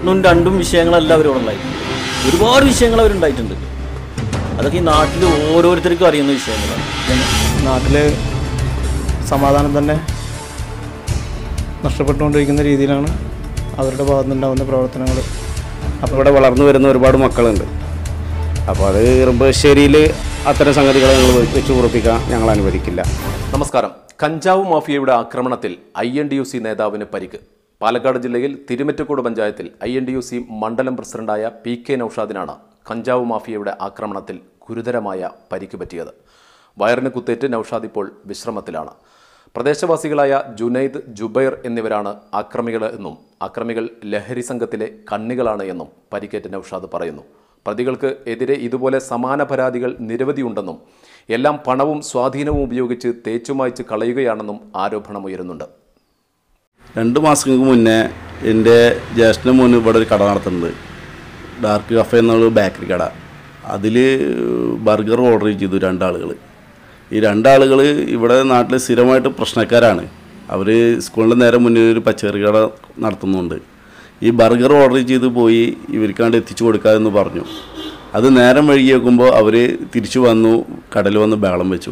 ഒന്നും രണ്ടും വിഷയങ്ങളല്ല അവരോട് ഉണ്ടായിട്ടുണ്ട് ഒരുപാട് വിഷയങ്ങൾ അവരുണ്ടായിട്ടുണ്ട് അതൊക്കെ ഈ നാട്ടിൽ ഓരോരുത്തർക്കും അറിയുന്ന വിഷയങ്ങളാണ് നാട്ടിൽ സമാധാനം തന്നെ നഷ്ടപ്പെട്ടുകൊണ്ടിരിക്കുന്ന രീതിയിലാണ് അവരുടെ ഭാഗത്തുനിന്നുണ്ടാകുന്ന പ്രവർത്തനങ്ങൾ അപ്പോൾ ഇവിടെ വളർന്നു വരുന്ന ഒരുപാട് മക്കളുണ്ട് അപ്പോൾ അത് ഇറുമ്പശ്ശേരിയിൽ അത്തരം സംഗതികൾ ഞങ്ങൾ വെച്ച് ഉറപ്പിക്കാൻ ഞങ്ങൾ അനുവദിക്കില്ല നമസ്കാരം കഞ്ചാവ് മാഫിയയുടെ ആക്രമണത്തിൽ I N D U C നേതാവിന് പരിക്ക് പാലക്കാട് ജില്ലയിൽ തിരുമറ്റക്കോട് പഞ്ചായത്തിൽ I N D U C മണ്ഡലം പ്രസിഡന്റായ പി കെ നൌഷാദിനാണ് കഞ്ചാവ് മാഫിയയുടെ ആക്രമണത്തിൽ ഗുരുതരമായ പരിക്ക് പറ്റിയത് വയറിന് കുത്തേറ്റ് നൌഷാദ് ഇപ്പോൾ വിശ്രമത്തിലാണ് പ്രദേശവാസികളായ ജുനൈദ് ജുബൈർ എന്നിവരാണ് ആക്രമികൾ എന്നും ആക്രമികൾ ലഹരി സംഘത്തിലെ കണ്ണികളാണ് എന്നും പരിക്കേറ്റ നൌഷാദ് പറയുന്നു പ്രതികൾക്ക് എതിരെ ഇതുപോലെ സമാന പരാതികൾ നിരവധിയുണ്ടെന്നും എല്ലാം പണവും സ്വാധീനവും ഉപയോഗിച്ച് തേച്ചുമായ്ച്ച് കളയുകയാണെന്നും ആരോപണമുയരുന്നുണ്ട് രണ്ട് മാസങ്ങൾക്ക് മുന്നേ എൻ്റെ ജ്യേഷ്ഠന് മോന് ഇവിടെ ഒരു കട നടത്തുന്നുണ്ട് ഡാർക്ക് കഫേ എന്നുള്ള ബേക്കറി കട അതിൽ ബർഗർ ഓർഡർ ചെയ്തു രണ്ടാളുകൾ ഈ രണ്ടാളുകൾ ഇവിടെ നാട്ടിൽ സ്ഥിരമായിട്ട് പ്രശ്നക്കാരാണ് അവർ സ്കൂളിൻ്റെ നേരെ മുന്നിൽ ഒരു പച്ചക്കറി കട നടത്തുന്നുണ്ട് ഈ ബർഗർ ഓർഡർ ചെയ്ത് പോയി ഇവർക്കാണ്ട് എത്തിച്ചു കൊടുക്കാമെന്ന് പറഞ്ഞു അത് നേരം വഴുകി വെക്കുമ്പോൾ അവർ തിരിച്ചു വന്നു കടയിൽ വന്ന് ബഹളം വെച്ചു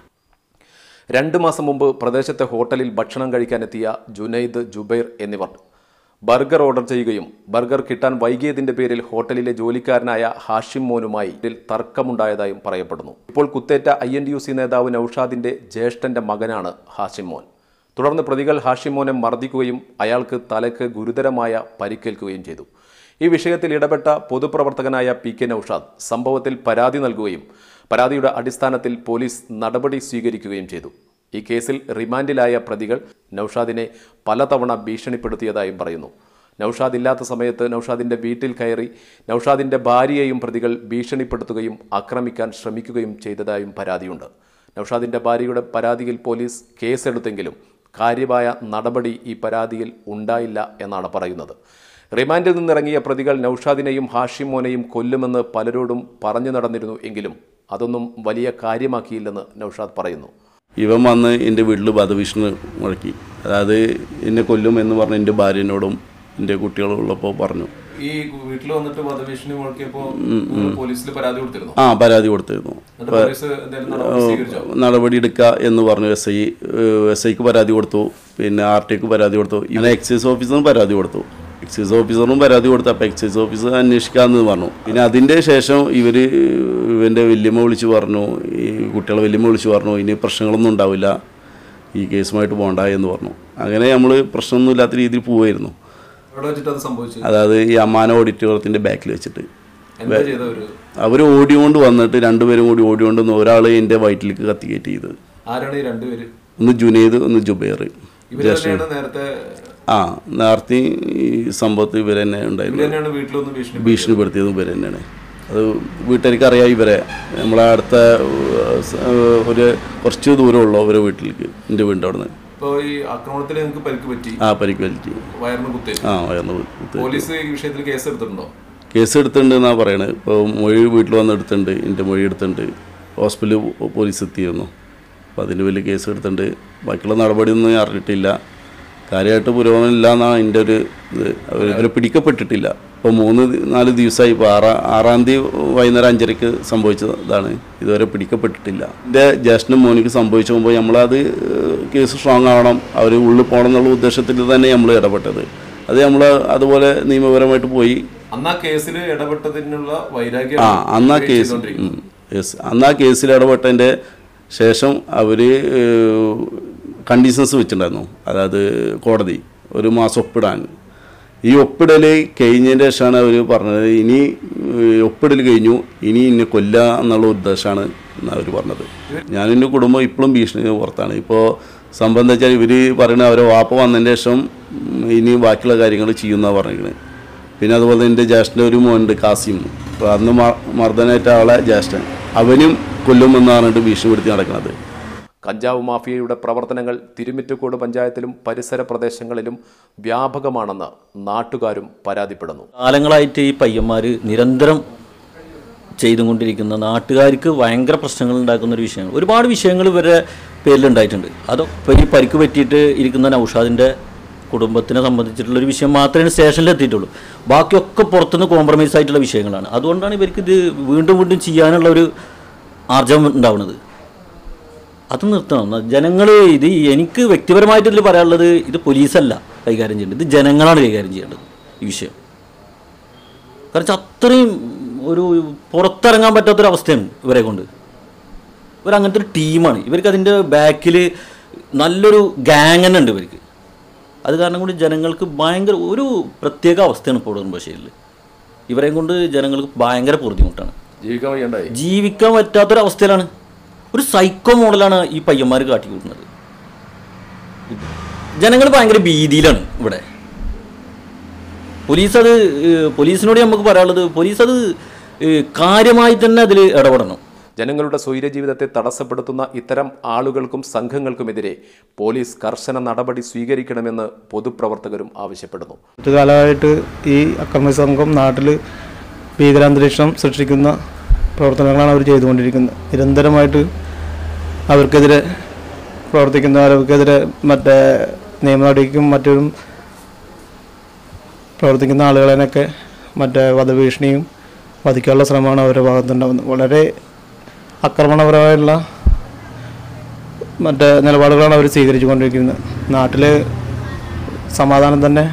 രണ്ട് മാസം മുമ്പ് പ്രദേശത്തെ ഹോട്ടലിൽ ഭക്ഷണം കഴിക്കാനെത്തിയ ജുനൈദ് ജുബൈർ എന്നിവർ ബർഗർ ഓർഡർ ചെയ്യുകയും ബർഗർ കിട്ടാൻ വൈകിയതിന്റെ പേരിൽ ഹോട്ടലിലെ ജോലിക്കാരനായ ഹാഷിം മോനുമായി ഇതിൽ തർക്കമുണ്ടായതായും പറയപ്പെടുന്നു ഇപ്പോൾ കുത്തേറ്റ I N D U C നേതാവ് നൌഷാദിന്റെ ജ്യേഷ്ഠന്റെ മകനാണ് ഹാഷിം മോൻ തുടർന്ന് പ്രതികൾ ഹാഷിം മോനെ മർദ്ദിക്കുകയും അയാൾക്ക് തലയ്ക്ക് ഗുരുതരമായ പരിക്കേൽക്കുകയും ചെയ്തു ഈ വിഷയത്തിൽ ഇടപെട്ട പൊതുപ്രവർത്തകനായ പി കെ നൌഷാദ് സംഭവത്തിൽ പരാതി നൽകുകയും പരാതിയുടെ അടിസ്ഥാനത്തിൽ പോലീസ് നടപടി സ്വീകരിക്കുകയും ചെയ്തു ഈ കേസിൽ റിമാൻഡിലായ പ്രതികൾ നൌഷാദിനെ പലതവണ ഭീഷണിപ്പെടുത്തിയതായും പറയുന്നു നൌഷാദ് ഇല്ലാത്ത സമയത്ത് നൌഷാദിന്റെ വീട്ടിൽ കയറി നൌഷാദിന്റെ ഭാര്യയെയും പ്രതികൾ ഭീഷണിപ്പെടുത്തുകയും ആക്രമിക്കാൻ ശ്രമിക്കുകയും ചെയ്തതായും പരാതിയുണ്ട് നൌഷാദിന്റെ ഭാര്യയുടെ പരാതിയിൽ പോലീസ് കേസെടുത്തെങ്കിലും കാര്യമായ നടപടി ഈ പരാതിയിൽ ഉണ്ടായില്ല എന്നാണ് പറയുന്നത് റിമാൻഡിൽ നിന്നിറങ്ങിയ പ്രതികൾ നൌഷാദിനെയും ഹാഷിം മോനെയും കൊല്ലുമെന്ന് പലരോടും പറഞ്ഞു നടന്നിരുന്നു എങ്കിലും അതൊന്നും വലിയ കാര്യമാക്കിയില്ലെന്ന് നൌഷാദ് പറയുന്നു ഇവൻ വന്ന് എൻ്റെ വീട്ടിൽ വധഭീഷണി മുഴക്കി അതായത് എന്നെ കൊല്ലും എന്ന് പറഞ്ഞ് എൻ്റെ ഭാര്യനോടും എൻ്റെ കുട്ടികളുള്ളപ്പോൾ പറഞ്ഞു ഈ വീട്ടിൽ വന്നിട്ട് വധഭീഷണി മുഴക്കിയപ്പോ പോലീസിൽ പരാതി കൊടുത്തിരുന്നു ആ പരാതി കൊടുത്തിരുന്നു പോലീസ് എന്തെങ്കിലും നടപടി എടുക്കുക എന്ന് പറഞ്ഞു എസ് ഐ എസ് ഐക്ക് പരാതി കൊടുത്തു പിന്നെ ആർ ടിക്ക് പരാതി കൊടുത്തു ഇങ്ങനെ എക്സൈസ് ഓഫീസറിനും പരാതി കൊടുത്തു എക്സൈസ് ഓഫീസറിനും പരാതി കൊടുത്തു അപ്പോൾ എക്സൈസ് ഓഫീസർ അന്വേഷിക്കാമെന്ന് പറഞ്ഞു പിന്നെ അതിൻ്റെ ശേഷം ഇവർ ഇവൻ്റെ വല്യമ്മ വിളിച്ച് പറഞ്ഞു ഈ കുട്ടികളെ വല്യമ്മ വിളിച്ച് പറഞ്ഞു ഇനി പ്രശ്നങ്ങളൊന്നും ഉണ്ടാവില്ല ഈ കേസുമായിട്ട് പോകണ്ട എന്ന് പറഞ്ഞു അങ്ങനെ നമ്മൾ പ്രശ്നമൊന്നും ഇല്ലാത്ത രീതിയിൽ പോവായിരുന്നു എവിടെ വെച്ചിട്ട് അത് സംഭവിച്ചു അതായത് ഈ അമ്മാന ഓഡിറ്റോറിയത്തിൻ്റെ ബാക്കിൽ വെച്ചിട്ട് എന്താ ചെയ്തവര് അവർ ഓടിയോണ്ട് വന്നിട്ട് രണ്ടുപേരും കൂടി ഓടിയോണ്ട് വന്ന് ഒരാൾ എൻ്റെ വയറ്റിലേക്ക് കത്തിക്കയറ്റ് ചെയ്തത് ആരാണ് ഈ രണ്ടുപേര് ഒന്ന് ജുനൈദ് ഒന്ന് ജുബൈർ ഇവര് തന്നെയാണ് നേരത്തെ ആ നേരത്തെ ഈ സംഭവത്തിൽ ഇവർ തന്നെ ഉണ്ടായിരുന്നു തന്നെയാണ് വീട്ടിലൊന്ന് ഭീഷണി ഭീഷണിപ്പെടുത്തിയത് ഇവർ തന്നെയാണ് അത് വീട്ടുകാർക്ക് അറിയാം ഇവരെ നമ്മളെ അടുത്ത ഏഹ്, സ- ഏഹ്, ഒരു കുറച്ച് ദൂരമുള്ളൂ അവരെ വീട്ടിലേക്ക് എൻ്റെ വീടിൻ്റെ അവിടെ നിന്ന് ഇപ്പൊ ഈ ആക്രമണത്തിൽ നിങ്ങൾക്ക് പരിക്ക് പറ്റി ആ പരിക്ക് വലിച്ചു വയറിന് കുത്തി ആ വയർന്ന് കുത്ത്. പോലീസ് ഈ വിഷയത്തിൽ കേസ് എടുത്തിട്ടുണ്ടോ കേസ് എടുത്തിട്ടുണ്ട് എന്നാണ് പറയണത് ഇപ്പോൾ മൊഴി വീട്ടിൽ വന്ന് എടുത്തിട്ടുണ്ട് എൻ്റെ മൊഴി എടുത്തിട്ടുണ്ട് ഹോസ്പിറ്റലിൽ പോലീസ് എത്തിയിരുന്നു അപ്പോൾ അതിൻ്റെ വലിയ കേസ് എടുത്തിട്ടുണ്ട് ബാക്കിയുള്ള നടപടിയൊന്നും അറിഞ്ഞിട്ടില്ല കാര്യമായിട്ട് പുരോഗമനം ഇല്ല എന്നാണ് എൻ്റെ ഒരു ഇത് അവർ അവർ പിടിക്കപ്പെട്ടിട്ടില്ല ഇപ്പോൾ മൂന്ന് ദി- നാല് ദിവസമായി ഇപ്പോൾ ആറാ ആറാം തീയതി വൈകുന്നേരം അഞ്ചരയ്ക്ക് സംഭവിച്ചതാണ് ഇതുവരെ പിടിക്കപ്പെട്ടിട്ടില്ല എൻ്റെ ജ്യേഷ്ഠനും മോനിക്ക് സംഭവിച്ചു പോകുമ്പോൾ നമ്മളത് ഏഹ്, കേസ് സ്ട്രോങ് ആവണം അവർ ഉള്ളിൽ പോകണം എന്നുള്ള ഉദ്ദേശത്തിൽ തന്നെ നമ്മൾ ഇടപെട്ടത് അത് നമ്മൾ അതുപോലെ നിയമപരമായിട്ട് പോയി അന്ന് ആ കേസിൽ ഇടപെട്ടതിനുള്ള വൈരാഗ്യം ആ അന്ന് ആ കേസ് യെസ് അന്ന് ആ കേസിൽ ഇടപെട്ടതിൻ്റെ ശേഷം അവർ കണ്ടീഷൻസ് വെച്ചിട്ടുണ്ടായിരുന്നു അതായത് കോടതി ഒരു മാസം ഒപ്പിടാൻ ഈ ഒപ്പിടൽ കഴിഞ്ഞതിൻ്റെ ശേഷമാണ് അവർ പറഞ്ഞത് ഇനി ഏഹ്, ഒപ്പിടൽ കഴിഞ്ഞു ഇനി ഇന്നെ കൊല്ലുക എന്നുള്ള ഉദ്ദേശമാണ് എന്നാണ് അവർ പറഞ്ഞത് ഞാൻ എൻ്റെ കുടുംബം ഇപ്പോഴും ഭീഷണി പുറത്താണ് ഇപ്പോൾ സംഭവം എന്താ വെച്ചാൽ ഇവർ പറയുന്നത് അവരെ വാപ്പ വന്നതിന് ശേഷം ഉം, ഇനി ബാക്കിയുള്ള കാര്യങ്ങൾ ചെയ്യുമെന്നാണ് പറഞ്ഞിരിക്കുന്നത് പിന്നെ അതുപോലെ തന്നെ എൻ്റെ ജ്യേഷ്ഠൻ്റെ ഒരു മോനുണ്ട് കാസിം അപ്പോൾ അന്ന് മ- മർദ്ദനേറ്റ ആളെ ജ്യേഷ്ഠൻ അവനും കൊല്ലുമെന്ന് പറഞ്ഞിട്ട് ഭീഷണിപ്പെടുത്തി നടക്കുന്നത് കഞ്ചാവ് മാഫിയയുടെ പ്രവർത്തനങ്ങൾ തിരുമിറ്റക്കോട് പഞ്ചായത്തിലും പരിസര പ്രദേശങ്ങളിലും വ്യാപകമാണെന്ന് നാട്ടുകാരും പരാതിപ്പെടുന്നു കാലങ്ങളായിട്ട് ഈ പയ്യന്മാർ നിരന്തരം ചെയ്തുകൊണ്ടിരിക്കുന്ന നാട്ടുകാർക്ക് ഭയങ്കര പ്രശ്നങ്ങൾ ഉണ്ടാക്കുന്ന ഒരു വിഷയങ്ങൾ ഒരുപാട് വിഷയങ്ങൾ ഇവരുടെ പേരിലുണ്ടായിട്ടുണ്ട് അത് ഇപ്പോൾ ഈ പരിക്ക് പറ്റിയിട്ട് ഇരിക്കുന്ന നൗഷാദിൻ്റെ കുടുംബത്തിനെ സംബന്ധിച്ചിട്ടുള്ള ഒരു വിഷയം മാത്രമേ സ്റ്റേഷനിൽ എത്തിയിട്ടുള്ളൂ ബാക്കിയൊക്കെ പുറത്തുനിന്ന് കോംപ്രമൈസ് ആയിട്ടുള്ള വിഷയങ്ങളാണ് അതുകൊണ്ടാണ് ഇവർക്ക് ഇത് വീണ്ടും വീണ്ടും ചെയ്യാനുള്ള ഒരു ആർജവം ഉണ്ടാവുന്നത് അത് നിർത്തണം ജനങ്ങൾ ഇത് എനിക്ക് വ്യക്തിപരമായിട്ട് ഇതിൽ പറയാനുള്ളത് ഇത് പോലീസല്ല കൈകാര്യം ചെയ്യേണ്ടത് ഇത് ജനങ്ങളാണ് കൈകാര്യം ചെയ്യേണ്ടത് ഈ വിഷയം കാരണം വെച്ചാൽ അത്രയും ഒരു പുറത്തിറങ്ങാൻ പറ്റാത്തൊരവസ്ഥയാണ് ഇവരെ കൊണ്ട് ഇവർ അങ്ങനത്തെ ഒരു ടീമാണ് ഇവർക്ക് അതിൻ്റെ ബാക്കിൽ നല്ലൊരു ഗാങ് തന്നെ ഉണ്ട് ഇവർക്ക് അത് കാരണം കൊണ്ട് ജനങ്ങൾക്ക് ഭയങ്കര ഒരു പ്രത്യേക അവസ്ഥയാണ് ഇപ്പോൾ നെടുമ്പാശ്ശേരിയിൽ ഇവരെയും കൊണ്ട് ജനങ്ങൾക്ക് ഭയങ്കര ബുദ്ധിമുട്ടാണ് ജീവിക്കാൻ വയ്യണ്ടായി ജീവിക്കാൻ പറ്റാത്തൊരവസ്ഥയിലാണ് ഒരു സൈക്കോ മോഡലാണ് ഈ പയ്യന്മാർ കാട്ടിക്കൂട്ടുന്നത് ജനങ്ങൾ ഭയങ്കര ഭീതിയിലാണ് ഇവിടെ പോലീസ് അത് ഏഹ്, പോലീസിനോട് നമുക്ക് പറയാനുള്ളത് പോലീസ് അത് ഏഹ്, കാര്യമായി തന്നെ അതിൽ ഇടപെടണം ജനങ്ങളുടെ സ്വൈരജീവിതത്തെ തടസ്സപ്പെടുത്തുന്ന ഇത്തരം ആളുകൾക്കും സംഘങ്ങൾക്കുമെതിരെ പോലീസ് കർശന നടപടി സ്വീകരിക്കണമെന്ന് പൊതുപ്രവർത്തകരും ആവശ്യപ്പെടുന്നു കുറച്ചു കാലമായിട്ട് ഈ അക്രമി സംഘം നാട്ടിൽ ഭീകരാന്തരീക്ഷം സൃഷ്ടിക്കുന്ന പ്രവർത്തനങ്ങളാണ് അവർ ചെയ്തുകൊണ്ടിരിക്കുന്നത് നിരന്തരമായിട്ട് അവർക്കെതിരെ പ്രവർത്തിക്കുന്ന അവർക്കെതിരെ മറ്റേ നിയമ നടപടിക്കും മറ്റും പ്രവർത്തിക്കുന്ന ആളുകളെയൊക്കെ മറ്റേ വധഭീഷണിയും വധിക്കാനുള്ള ശ്രമമാണ് അവരുടെ ഭാഗത്തുണ്ടാകുന്നത് വളരെ ആക്രമണപരമായുള്ള മറ്റേ നിലപാടുകളാണ് അവർ സ്വീകരിച്ചു കൊണ്ടിരിക്കുന്നത് നാട്ടിൽ സമാധാനം തന്നെ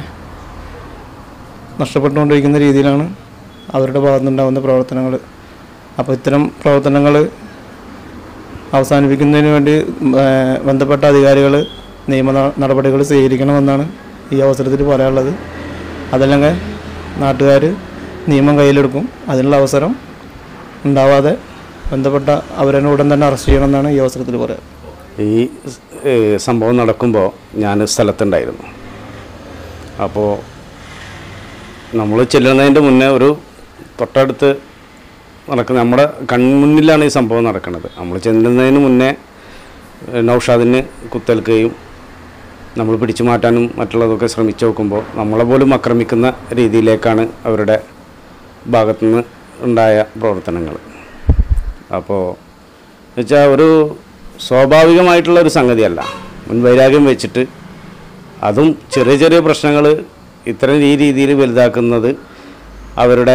നഷ്ടപ്പെട്ടുകൊണ്ടിരിക്കുന്ന രീതിയിലാണ് അവരുടെ ഭാഗത്തുനിന്നുണ്ടാകുന്ന പ്രവർത്തനങ്ങൾ അപ്പോൾ ഇത്തരം പ്രവർത്തനങ്ങൾ അവസാനിപ്പിക്കുന്നതിന് വേണ്ടി ഏഹ്, ബന്ധപ്പെട്ട അധികാരികൾ നിയമ ന- നടപടികൾ സ്വീകരിക്കണമെന്നാണ് ഈ അവസരത്തിൽ പറയാനുള്ളത് അതല്ലെങ്കിൽ നാട്ടുകാർ നിയമം കയ്യിലെടുക്കും അതിനുള്ള അവസരം ഉണ്ടാവാതെ ബന്ധപ്പെട്ട അവരെ ഉടൻ തന്നെ അറസ്റ്റ് ചെയ്യണമെന്നാണ് ഈ അവസരത്തിൽ പറയാം ഈ ഏഹ്, സംഭവം നടക്കുമ്പോൾ ഞാൻ സ്ഥലത്തുണ്ടായിരുന്നു അപ്പോൾ നമ്മൾ ചെല്ലുന്നതിൻ്റെ മുന്നേ ഒരു തൊട്ടടുത്ത് നടക്കുന്ന നമ്മുടെ കൺമുന്നിലാണ് ഈ സംഭവം നടക്കുന്നത് നമ്മൾ ചെല്ലുന്നതിന് മുന്നേ ഏഹ്, നൗഷാദിന് കുത്തേൽക്കുകയും നമ്മൾ പിടിച്ചു മാറ്റാനും മറ്റുള്ളതൊക്കെ ശ്രമിച്ചു നോക്കുമ്പോൾ നമ്മളെ പോലും ആക്രമിക്കുന്ന രീതിയിലേക്കാണ് അവരുടെ ഭാഗത്തുനിന്ന് ഉണ്ടായ പ്രവർത്തനങ്ങൾ അപ്പോൾ എന്നുവെച്ചാൽ ഒരു സ്വാഭാവികമായിട്ടുള്ള ഒരു സംഗതിയല്ല മുൻവൈരാഗ്യം വെച്ചിട്ട് അതും ചെറിയ ചെറിയ പ്രശ്നങ്ങൾ ഇത്തരം ഈ രീതിയിൽ വലുതാക്കുന്നത് അവരുടെ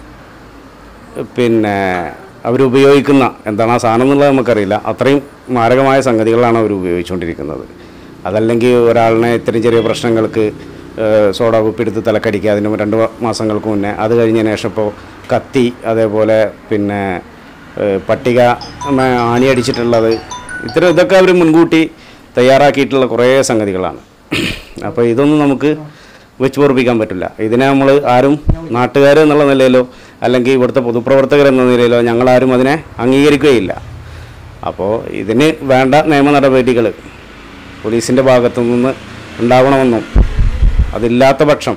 പിന്നെ അവരുപയോഗിക്കുന്ന എന്താണ് ആ സാധനം എന്നുള്ളത് നമുക്കറിയില്ല അത്രയും മാരകമായ സംഗതികളാണ് അവർ ഉപയോഗിച്ചുകൊണ്ടിരിക്കുന്നത് അതല്ലെങ്കിൽ ഒരാളിനെ ഇത്രയും ചെറിയ പ്രശ്നങ്ങൾക്ക് ഏഹ്, സോഡ കുപ്പിയെടുത്ത് തലക്കടിക്കുക അതിന് രണ്ട് മാസങ്ങൾക്ക് മുന്നേ അത് കഴിഞ്ഞതിന് ശേഷം ഇപ്പോൾ കത്തി അതേപോലെ പിന്നെ ഏഹ്, പട്ടിക മ, ആണിയടിച്ചിട്ടുള്ളത് ഇത്തരം ഇതൊക്കെ അവർ മുൻകൂട്ടി തയ്യാറാക്കിയിട്ടുള്ള കുറേ സംഗതികളാണ് അപ്പോൾ ഇതൊന്നും നമുക്ക് വെച്ച് പൊറപ്പിക്കാൻ പറ്റില്ല ഇതിനെ നമ്മൾ ആരും നാട്ടുകാർ എന്നുള്ള നിലയിലോ അല്ലെങ്കിൽ ഇവിടുത്തെ പൊതുപ്രവർത്തകർ എന്ന നിലയിലോ ഞങ്ങളാരും അതിനെ അംഗീകരിക്കുകയില്ല അപ്പോൾ ഇതിന് വേണ്ട നിയമ നടപടികൾ പോലീസിൻ്റെ ഭാഗത്തു നിന്ന് ഉണ്ടാവണമെന്നും അതില്ലാത്ത പക്ഷം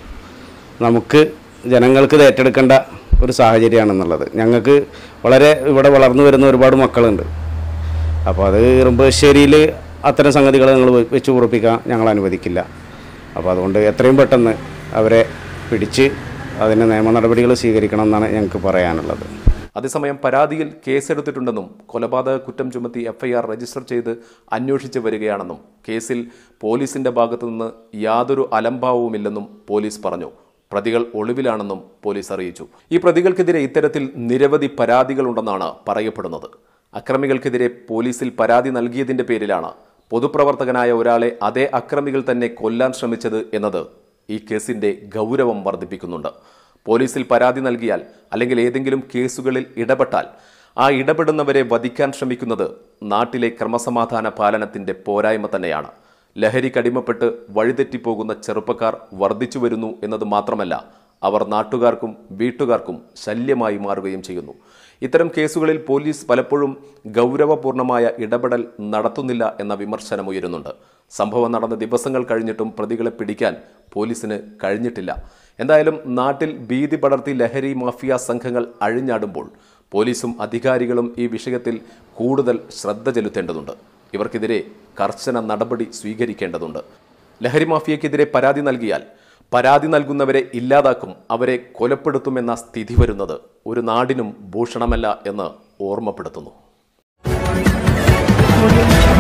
നമുക്ക് ജനങ്ങൾക്ക് ഇത് ഏറ്റെടുക്കേണ്ട ഒരു സാഹചര്യമാണെന്നുള്ളത് ഞങ്ങൾക്ക് വളരെ ഇവിടെ വളർന്നു വരുന്ന ഒരുപാട് മക്കളുണ്ട് അപ്പോൾ അത് ഇറുമ്പശ്ശേരിയിൽ അത്തരം സംഗതികൾ ഞങ്ങൾ വെച്ച് ഉറപ്പിക്കാൻ ഞങ്ങൾ അനുവദിക്കില്ല അപ്പോൾ അതുകൊണ്ട് എത്രയും പെട്ടെന്ന് അവരെ പിടിച്ച് അതിന് നിയമ നടപടികൾ സ്വീകരിക്കണം എന്നാണ് ഞങ്ങൾക്ക് പറയാനുള്ളത് അതേസമയം പരാതിയിൽ കേസെടുത്തിട്ടുണ്ടെന്നും കൊലപാതക കുറ്റം ചുമത്തി എഫ്ഐആർ രജിസ്റ്റർ ചെയ്ത് അന്വേഷിച്ച് വരികയാണെന്നും കേസിൽ പോലീസിന്റെ ഭാഗത്തുനിന്ന് യാതൊരു അലംഭാവവുമില്ലെന്നും പോലീസ് പറഞ്ഞു പ്രതികൾ ഒളിവിലാണെന്നും പോലീസ് അറിയിച്ചു ഈ പ്രതികൾക്കെതിരെ ഇത്തരത്തിൽ നിരവധി പരാതികളുണ്ടെന്നാണ് പറയപ്പെടുന്നത് അക്രമികൾക്കെതിരെ പോലീസിൽ പരാതി നൽകിയതിന്റെ പേരിലാണ് പൊതുപ്രവർത്തകനായ ഒരാളെ അതേ അക്രമികൾ തന്നെ കൊല്ലാൻ ശ്രമിച്ചത് എന്നത് ഈ കേസിന്റെ ഗൗരവം വർദ്ധിപ്പിക്കുന്നുണ്ട് പോലീസിൽ പരാതി നൽകിയാൽ അല്ലെങ്കിൽ ഏതെങ്കിലും കേസുകളിൽ ഇടപെട്ടാൽ ആ ഇടപെടുന്നവരെ വധിക്കാൻ ശ്രമിക്കുന്നത് നാട്ടിലെ ക്രമസമാധാന പാലനത്തിന്റെ പോരായ്മ തന്നെയാണ് ലഹരിക്കടിമപ്പെട്ട് വഴിതെറ്റിപ്പോകുന്ന ചെറുപ്പക്കാർ വർദ്ധിച്ചു വരുന്നു എന്നത് മാത്രമല്ല അവർ നാട്ടുകാർക്കും വീട്ടുകാർക്കും ശല്യമായി മാറുകയും ചെയ്യുന്നു ഇത്തരം കേസുകളിൽ പോലീസ് പലപ്പോഴും ഗൗരവപൂർണമായ ഇടപെടൽ നടത്തുന്നില്ല എന്ന വിമർശനം ഉയരുന്നുണ്ട് സംഭവം നടന്ന ദിവസങ്ങൾ കഴിഞ്ഞിട്ടും പ്രതികളെ പിടിക്കാൻ പോലീസിന് കഴിഞ്ഞിട്ടില്ല എന്തായാലും നാട്ടിൽ ഭീതി പടർത്തി ലഹരി മാഫിയ സംഘങ്ങൾ അഴിഞ്ഞാടുമ്പോൾ പോലീസും അധികാരികളും ഈ വിഷയത്തിൽ കൂടുതൽ ശ്രദ്ധ ചെലുത്തേണ്ടതുണ്ട് ഇവർക്കെതിരെ കർശന നടപടി സ്വീകരിക്കേണ്ടതുണ്ട് ലഹരി മാഫിയക്കെതിരെ പരാതി നൽകിയാൽ പരാതി നൽകുന്നവരെ ഇല്ലാതാക്കും അവരെ കൊലപ്പെടുത്തുമെന്ന സ്ഥിതി വരുന്നത് ഒരു നാടിനും ഭൂഷണമല്ല എന്ന് ഓർമ്മപ്പെടുത്തുന്നു Audio Jungle.